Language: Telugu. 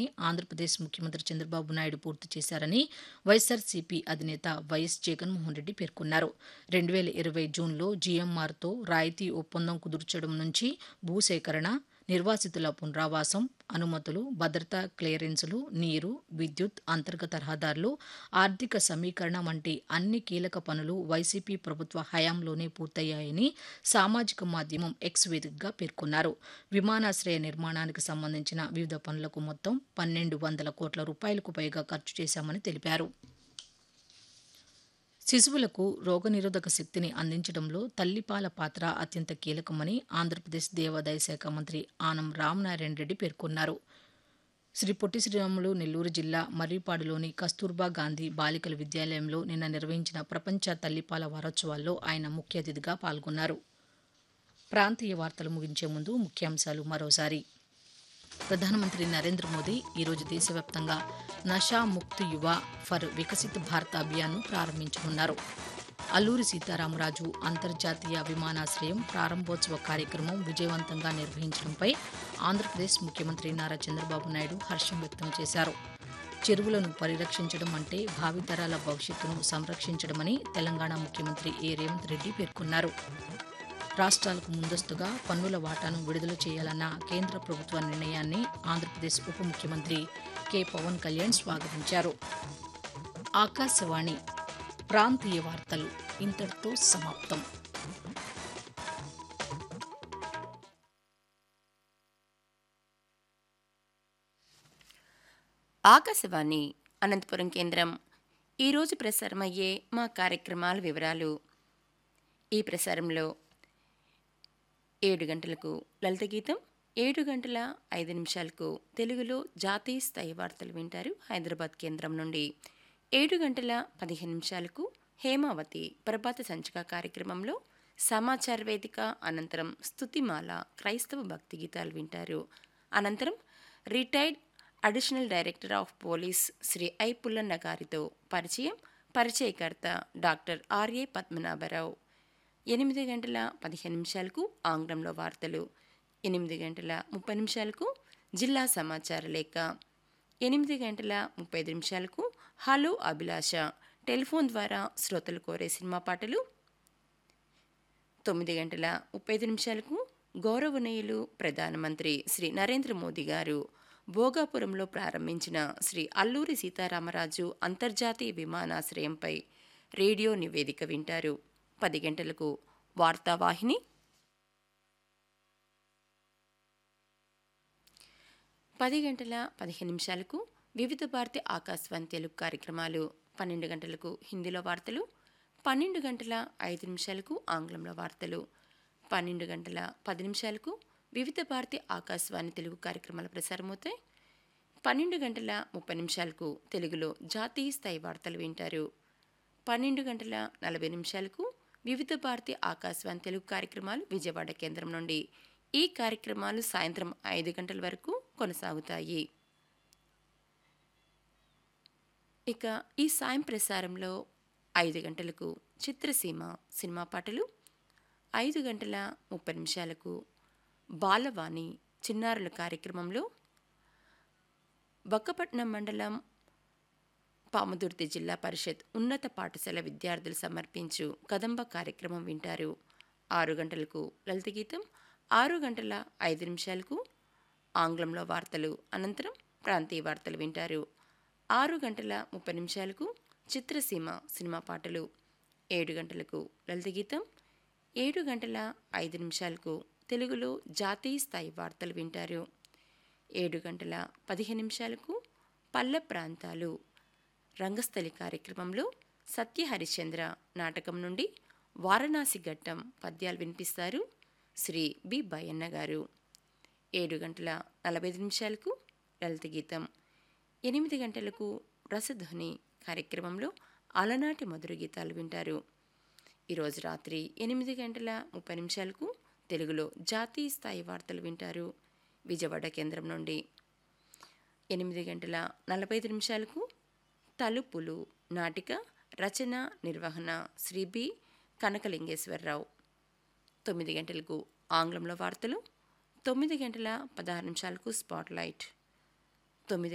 ఆంధ్రప్రదేశ్ ముఖ్యమంత్రి చంద్రబాబు నాయుడు పూర్తి చేశారని వైఎస్సార్సీపీ అధినేత వైఎస్ జగన్మోహన్ రెడ్డి పేర్కొన్నారు రెండు వేల ఇరవై జూన్లో జీఎంఆర్తో రాయితీ ఒప్పందం కుదుర్చడం నుంచి భూసేకరణ నిర్వాసితుల పునరావాసం అనుమతులు భద్రతా క్లియరెన్సులు నీరు విద్యుత్ అంతర్గత రహదారులు ఆర్థిక సమీకరణ వంటి అన్ని కీలక పనులు వైసీపీ ప్రభుత్వ హయాంలోనే పూర్తయ్యాయని సామాజిక మాధ్యమం ఎక్స్ వేదికగా పేర్కొన్నారు విమానాశ్రయ నిర్మాణానికి సంబంధించిన వివిధ పనులకు మొత్తం పన్నెండు వందల కోట్ల రూపాయలకు పైగా ఖర్చు చేశామని తెలిపారు శిశువులకు రోగనిరోధక శక్తిని అందించడంలో తల్లిపాల పాత్ర అత్యంత కీలకమని ఆంధ్రప్రదేశ్ దేవాదాయ శాఖ మంత్రి ఆనం రామనారాయణ రెడ్డి పేర్కొన్నారు శ్రీ పొట్టి శ్రీరాములు నెల్లూరు జిల్లా మర్రిపాడులోని కస్తూర్బా గాంధీ బాలికల విద్యాలయంలో నిన్న నిర్వహించిన ప్రపంచ తల్లిపాల వారోత్సవాల్లో ఆయన ముఖ్య అతిథిగా పాల్గొన్నారు ప్రాంతీయ వార్తలు ముగించే ముందు ముఖ్యాంశాలు మరోసారి ప్రధానమంత్రి నరేంద్ర మోదీ ఈరోజు దేశవ్యాప్తంగా నషా ముక్త్ యువ ఫర్ వికసిత్ భారత్ అభియాన్ను ప్రారంభించనున్నారు అల్లూరి సీతారామరాజు అంతర్జాతీయ విమానాశ్రయం ప్రారంభోత్సవ కార్యక్రమం విజయవంతంగా నిర్వహించడంపై ఆంధ్రప్రదేశ్ ముఖ్యమంత్రి నారా చంద్రబాబు నాయుడు హర్షం వ్యక్తం చేశారు చెరువులను పరిరక్షించడం అంటే భావితరాల భవిష్యత్తును సంరక్షించడమని తెలంగాణ ముఖ్యమంత్రి ఏ రేవంత్ రెడ్డి పేర్కొన్నారు రాష్ట్రాలకు ముందస్తుగా పన్నుల వాటాను విడుదల చేయాలన్న కేంద్ర ప్రభుత్వ నిర్ణయాన్ని ఆంధ్రప్రదేశ్ ఉప ముఖ్యమంత్రి కె పవన్ కళ్యాణ్ స్వాగతించారు ఆకాశవాణి ప్రాంతీయ వార్తలు ఇంతటితో సమాప్తం ఆకాశవాణి అనంతపురం కేంద్రం ఈరోజు ప్రసారమయ్యే మా కార్యక్రమాల వివరాలు ఈ ప్రసారంలో ఏడు గంటలకు లలిత గీతం ఏడు గంటల ఐదు నిమిషాలకు తెలుగులో జాతీయ స్థాయి వార్తలు వింటారు హైదరాబాద్ కేంద్రం నుండి ఏడు గంటల పదిహేను నిమిషాలకు హేమావతి ప్రభాత సంచిక కార్యక్రమంలో సమాచార వేదిక అనంతరం స్తుతిమాల క్రైస్తవ భక్తి గీతాలు వింటారు అనంతరం retired additional director of police Shri I Pullanna గారితో పరిచయం పరిచయకర్త డాక్టర్ ఆర్ఏ పద్మనాభరావు ఎనిమిది గంటల పదిహేను నిమిషాలకు ఆంగ్లంలో వార్తలు ఎనిమిది గంటల ముప్పై నిమిషాలకు జిల్లా సమాచార లేఖ ఎనిమిది గంటల ముప్పై ఐదు నిమిషాలకు హలో అభిలాష టెలిఫోన్ ద్వారా శ్రోతలు కోరే సినిమా పాటలు తొమ్మిది గంటల ముప్పై ఐదు నిమిషాలకు గౌరవనీయులు ప్రధానమంత్రి శ్రీ నరేంద్ర మోదీ గారు భోగాపురంలో ప్రారంభించిన శ్రీ అల్లూరి సీతారామరాజు అంతర్జాతీయ విమానాశ్రయంపై రేడియో నివేదిక వింటారు పది గంటలకు వార్తావాహిని పది గంటల పదిహేను నిమిషాలకు వివిధ భారతి ఆకాశవాణి తెలుగు కార్యక్రమాలు పన్నెండు గంటలకు హిందీలో వార్తలు పన్నెండు గంటల ఐదు నిమిషాలకు ఆంగ్లంలో వార్తలు పన్నెండు గంటల పది నిమిషాలకు వివిధ భారతి ఆకాశవాణి తెలుగు కార్యక్రమాలు ప్రసారమవుతాయి పన్నెండు గంటల ముప్పై నిమిషాలకు తెలుగులో జాతీయ స్థాయి వార్తలు వింటారు పన్నెండు గంటల నలభై నిమిషాలకు వివిధ భారతి ఆకాశవాణి తెలుగు కార్యక్రమాలు విజయవాడ కేంద్రం నుండి ఈ కార్యక్రమాలు సాయంత్రం ఐదు గంటల వరకు కొనసాగుతాయి ఇక ఈ సాయం ప్రసారంలో ఐదు గంటలకు చిత్రసీమ సినిమా పాటలు ఐదు గంటల ముప్పై నిమిషాలకు బాలవాణి చిన్నారుల కార్యక్రమంలో బక్కపట్నం మండలం పాముదుర్తి జిల్లా పరిషత్ ఉన్నత పాఠశాల విద్యార్థులు సమర్పించు కదంబ కార్యక్రమం వింటారు ఆరు గంటలకు లలిత గీతం ఆరు గంటల ఐదు నిమిషాలకు ఆంగ్లంలో వార్తలు అనంతరం ప్రాంతీయ వార్తలు వింటారు ఆరు గంటల ముప్పై నిమిషాలకు చిత్రసీమ సినిమా పాటలు ఏడు గంటలకు లలిత గీతం ఏడు గంటల ఐదు నిమిషాలకు తెలుగులో జాతీయ స్థాయి వార్తలు వింటారు ఏడు గంటల పదిహేను నిమిషాలకు పల్లె ప్రాంతాలు రంగస్థలి కార్యక్రమంలో సత్య హరిశ్చంద్ర నాటకం నుండి వారణాసి ఘట్టం పద్యాలు వినిపిస్తారు శ్రీ బి బయ్యన్న గారు ఏడు గంటల నలభై ఐదు నిమిషాలకు లలిత గీతం ఎనిమిది గంటలకు రసధ్వని కార్యక్రమంలో అలనాటి మధుర గీతాలు వింటారు ఈరోజు రాత్రి ఎనిమిది గంటల ముప్పై నిమిషాలకు తెలుగులో జాతీయ స్థాయి వార్తలు వింటారు విజయవాడ కేంద్రం నుండి ఎనిమిది గంటల నలభై ఐదు నిమిషాలకు తలుపులు నాటిక రచన నిర్వహణ శ్రీ బి కనకలింగేశ్వరరావు తొమ్మిది గంటలకు ఆంగ్లంలో వార్తలు తొమ్మిది గంటల పదహారు నిమిషాలకు స్పాట్లైట్ తొమ్మిది